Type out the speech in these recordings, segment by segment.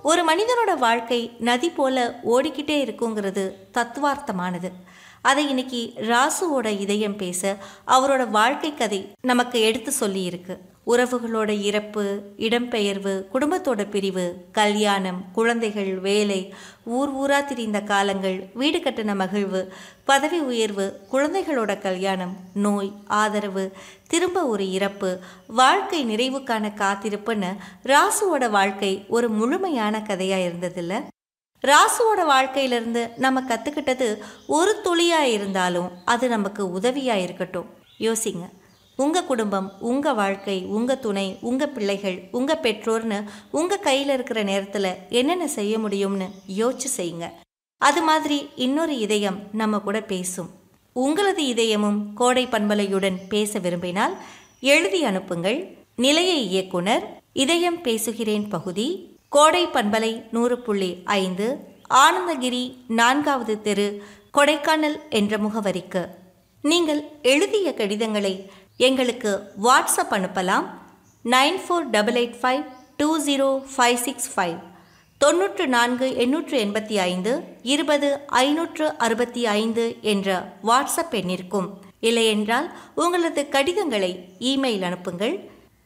ஒரு மனிதனோட வாழ்க்கை நதி போல ஓடிக்கிட்டே இருக்குங்கிறது தத்துவார்த்தமானது அதை இன்னைக்கு ராசுவோட இதயம் பேச அவரோட வாழ்க்கை கதை நமக்கு எடுத்து சொல்லி இருக்கு உறவுகளோட இறப்பு இடம்பெயர்வு குடும்பத்தோட பிரிவு கல்யாணம் குழந்தைகள் வேலை ஊர் ஊரா திரிந்த காலங்கள் வீடு கட்டின மகிழ்வு பதவி உயர்வு குழந்தைகளோட கல்யாணம் நோய் ஆதரவு திரும்ப ஒரு இறப்பு வாழ்க்கை நிறைவுக்கான காத்திருப்புன்னு ராசுவோட வாழ்க்கை ஒரு முழுமையான கதையா இருந்ததில்ல ராசுவோட வாழ்க்கையிலிருந்து நம்ம கற்றுக்கிட்டது ஒரு துளியாக இருந்தாலும் அது நமக்கு உதவியாக இருக்கட்டும் யோசிங்க உங்கள் குடும்பம் உங்கள் வாழ்க்கை உங்கள் துணை உங்கள் பிள்ளைகள் உங்கள் பெற்றோர்னு உங்கள் கையில் இருக்கிற நேரத்தில் என்னென்ன செய்ய முடியும்னு யோசிச்சு செய்யுங்க அது மாதிரி இன்னொரு இதயம் நம்ம கூட பேசும் உங்களது இதயமும் கோடை பண்பலையுடன் பேச விரும்பினால் எழுதி அனுப்புங்கள் நிலைய இயக்குனர் இதயம் பேசுகிறேன் பகுதி கோடை பண்பலை நூறு புள்ளி ஐந்து ஆனந்தகிரி நான்காவது தெரு கொடைக்கானல் என்ற முகவரிக்கு நீங்கள் எழுதிய கடிதங்களை எங்களுக்கு வாட்ஸ்அப் அனுப்பலாம் nine four double eight five two zero five six five தொண்ணூற்று நான்கு எண்ணூற்று எண்பத்தி ஐந்து இருபது ஐநூற்று அறுபத்தி ஐந்து என்ற வாட்ஸ்அப் எண்ணிற்கும் இல்லையென்றால் உங்களது கடிதங்களை இமெயில் அனுப்புங்கள்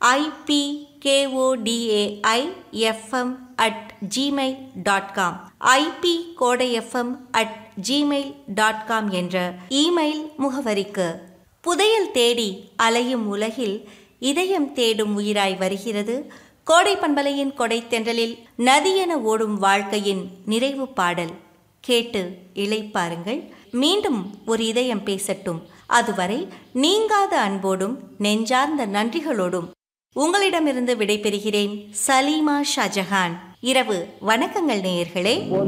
ஐபிகேஓடிஏஐ FM at Gmail dot com IP கோடை FM at Gmail dot com என்ற இமெயில் முகவரிக்கு புதையல் தேடி அலையும் உலகில் இதயம் தேடும் உயிராய் வருகிறது கோடை பண்பலையின் கொடை தென்றலில் நதியென ஓடும் வாழ்க்கையின் நிறைவு பாடல் கேட்டு இளைப்பாருங்கள் மீண்டும் ஒரு இதயம் பேசட்டும் அதுவரை நீங்காத அன்போடும் நெஞ்சார்ந்த நன்றிகளோடும் உங்களிடமிருந்து விடைபெறுகிறேன் சலீமா ஷாஜஹான் இரவு வணக்கங்கள் நேயர்களே